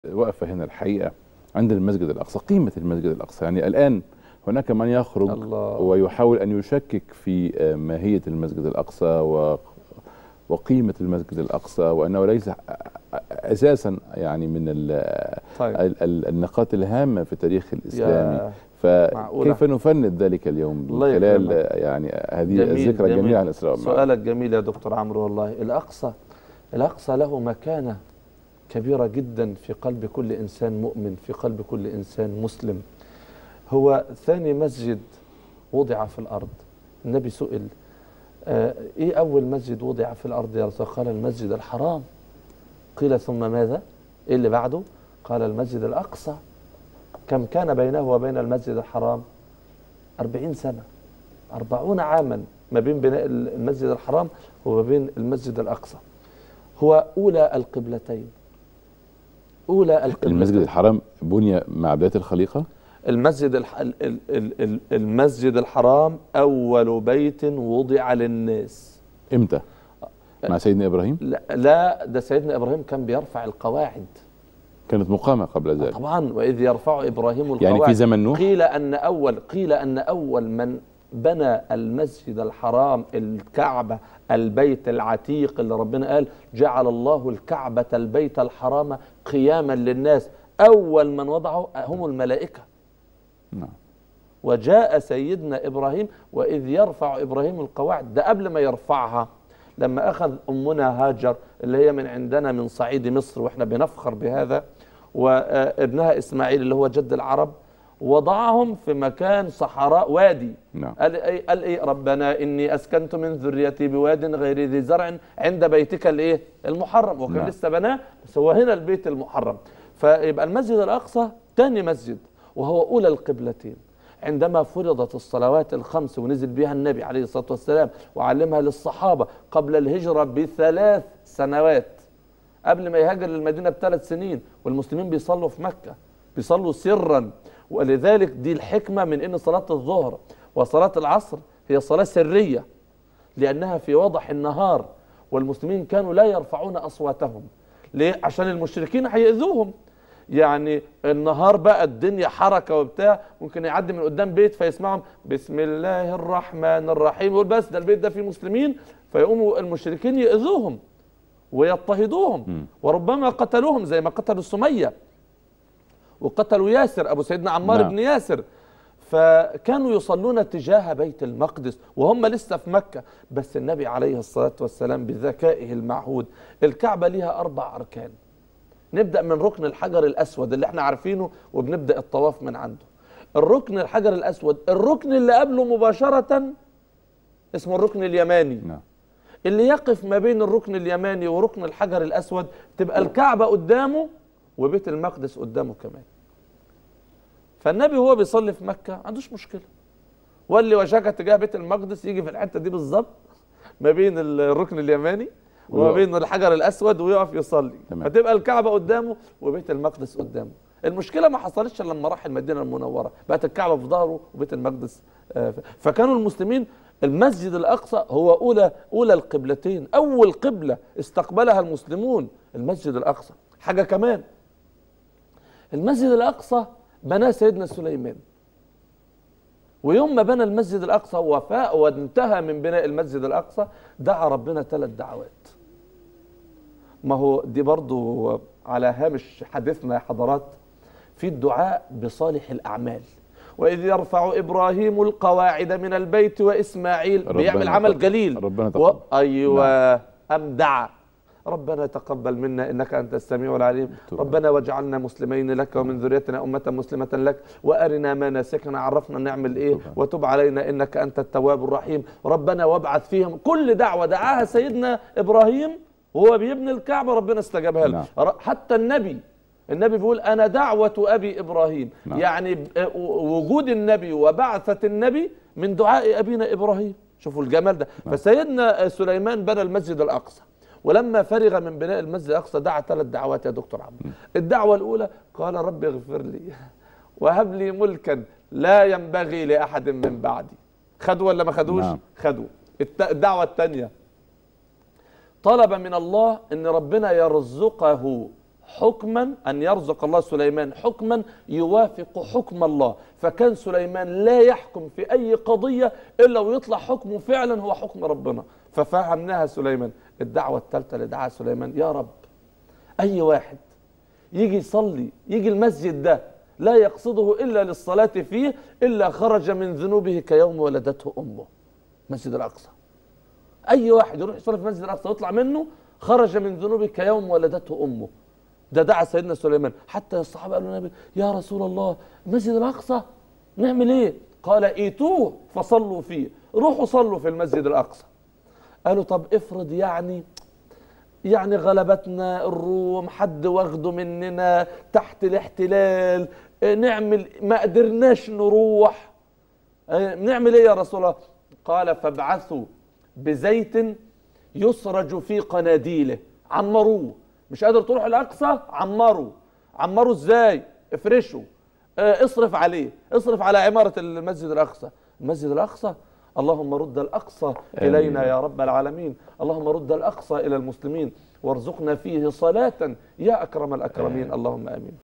وقفة هنا الحقيقة عند المسجد الأقصى قيمة المسجد الأقصى يعني الآن هناك من يخرج الله. ويحاول أن يشكك في آه، ماهية المسجد الأقصى و وقيمة المسجد الأقصى وأنه ليس أساسا يعني من ال- طيب ال- ال- النقاط الهامة في التاريخ الإسلامي يا فكيف معقولة. نفند ذلك اليوم الله من خلال يكرمك. آه، يعني هذه جميل، الذكرى جميل. الجميلة عن الإسراء والمعراج. سؤالك جميل يا دكتور عمرو والله الأقصى الأقصى له مكانة كبيرة جدا في قلب كل إنسان مؤمن في قلب كل إنسان مسلم هو ثاني مسجد وضع في الأرض النبي سئل آه إيه أول مسجد وضع في الأرض يا رسول الله؟ قال المسجد الحرام قيل ثم ماذا إيه اللي بعده قال المسجد الأقصى كم كان بينه وبين المسجد الحرام أربعين سنة أربعون عاما ما بين بناء المسجد الحرام وما بين المسجد الأقصى هو أولى القبلتين أولى القبلتين المسجد الحرام بني مع بداية الخليقة المسجد الح... ال- ال- ال- ال- المسجد الحرام أول بيت وضع للناس إمتى؟ مع سيدنا إبراهيم لا, لا ده سيدنا إبراهيم كان بيرفع القواعد كانت مقامة قبل ذلك طبعا وإذ يرفع إبراهيم القواعد يعني في زمن نوح قيل أن أول قيل أن أول من بنى المسجد الحرام الكعبة البيت العتيق اللي ربنا قال جعل الله الكعبة البيت الحرام قياما للناس أول من وضعه هم الملائكة نعم وجاء سيدنا إبراهيم وإذ يرفع إبراهيم القواعد ده قبل ما يرفعها لما أخذ أمنا هاجر اللي هي من عندنا من صعيد مصر وإحنا بنفخر بهذا وابنها إسماعيل اللي هو جد العرب وضعهم في مكان صحراء وادي نعم قال ايه قال ايه ربنا اني اسكنت من ذريتي بواد غير ذي زرع عند بيتك الايه المحرم وكان نعم. لسه بناه بس هو هنا البيت المحرم فيبقى المسجد الاقصى ثاني مسجد وهو اولى القبلتين عندما فرضت الصلوات الخمس ونزل بها النبي عليه الصلاه والسلام وعلمها للصحابه قبل الهجره بثلاث سنوات قبل ما يهاجر للمدينه بثلاث سنين والمسلمين بيصلوا في مكه بيصلوا سرا ولذلك دي الحكمه من ان صلاه الظهر وصلاه العصر هي صلاه سريه لانها في وضح النهار والمسلمين كانوا لا يرفعون اصواتهم ليه عشان المشركين هيأذوهم يعني النهار بقى الدنيا حركه وبتاع ممكن يعدي من قدام بيت فيسمعهم بسم الله الرحمن الرحيم يقول بس ده البيت ده فيه مسلمين فيقوموا المشركين يأذوهم ويضطهدوهم مم. وربما قتلوهم زي ما قتلوا سميه وقتلوا ياسر ابو سيدنا عمار نعم. بن ياسر فكانوا يصلون تجاه بيت المقدس وهم لسه في مكه بس النبي عليه الصلاه والسلام بذكائه المعهود الكعبه ليها اربع اركان نبدا من ركن الحجر الاسود اللي احنا عارفينه وبنبدا الطواف من عنده الركن الحجر الاسود الركن اللي قبله مباشره اسمه الركن اليماني نعم اللي يقف ما بين الركن اليماني وركن الحجر الاسود تبقى الكعبه قدامه وبيت المقدس قدامه كمان فالنبي وهو بيصلي في مكه ما عندوش مشكله واللي وجهك تجاه بيت المقدس يجي في الحته دي بالظبط ما بين الركن اليماني وما ويقف. بين الحجر الاسود ويقف يصلي تمام. فتبقى الكعبه قدامه وبيت المقدس قدامه المشكله ما حصلتش إلا لما راح المدينه المنوره بقت الكعبه في ظهره وبيت المقدس آه، فكانوا المسلمين المسجد الاقصى هو اولى اولى القبلتين اول قبله استقبلها المسلمون المسجد الاقصى حاجه كمان المسجد الاقصى بناه سيدنا سليمان ويوم ما بنى المسجد الاقصى وفاء وانتهى من بناء المسجد الاقصى دعا ربنا ثلاث دعوات ما هو دي برضو على هامش حديثنا يا حضرات في الدعاء بصالح الاعمال واذ يرفع ابراهيم القواعد من البيت واسماعيل ربنا بيعمل عمل تقبل- جليل ربنا و... تقبل. ايوه ام دعا ربنا تقبل منا انك انت السميع العليم تقبل. ربنا واجعلنا مسلمين لك ومن ذريتنا امه مسلمه لك وارنا مناسكنا عرفنا نعمل ايه تقبل. وتب علينا انك انت التواب الرحيم ربنا وابعث فيهم كل دعوه دعاها سيدنا ابراهيم وهو بيبني الكعبه ربنا استجابها له نعم. ر- حتى النبي النبي بيقول انا دعوه ابي ابراهيم نعم. يعني ب- آه، وجود النبي وبعثه النبي من دعاء ابينا ابراهيم شوفوا الجمال ده فسيدنا سليمان بنى المسجد الاقصى ولما فرغ من بناء المسجد الاقصى دعا ثلاث دعوات يا دكتور عمرو الدعوه الاولى قال رب اغفر لي وهب لي ملكا لا ينبغي لاحد من بعدي خدوا ولا ما خدوش نعم. خدوا الت- الدعوه الثانيه طلب من الله ان ربنا يرزقه حكما أن يرزق الله سليمان حكما يوافق حكم الله فكان سليمان لا يحكم في أي قضية إلا ويطلع حكمه فعلا هو حكم ربنا ففهمناها سليمان الدعوة الثالثة اللي دعاها سليمان يا رب أي واحد يجي يصلي يجي المسجد ده لا يقصده إلا للصلاة فيه إلا خرج من ذنوبه كيوم ولدته أمه مسجد الأقصى أي واحد يروح يصلي في مسجد الأقصى ويطلع منه خرج من ذنوبه كيوم ولدته أمه ده دعا سيدنا سليمان حتى الصحابة قالوا النبي يا رسول الله مسجد الأقصى نعمل إيه قال ايتوه فصلوا فيه روحوا صلوا في المسجد الأقصى قالوا طب افرض يعني يعني غلبتنا الروم حد واخده مننا تحت الاحتلال اه، نعمل ما قدرناش نروح اه، نعمل ايه يا رسول الله قال فابعثوا بزيت يسرج في قناديله عمروه مش قادر تروح الاقصى عمروا عمروا ازاي افرشوا اه، اصرف عليه اصرف على عمارة المسجد الاقصى المسجد الاقصى اللهم رد الاقصى الينا يا رب العالمين اللهم رد الاقصى الى المسلمين وارزقنا فيه صلاة يا اكرم الاكرمين اللهم امين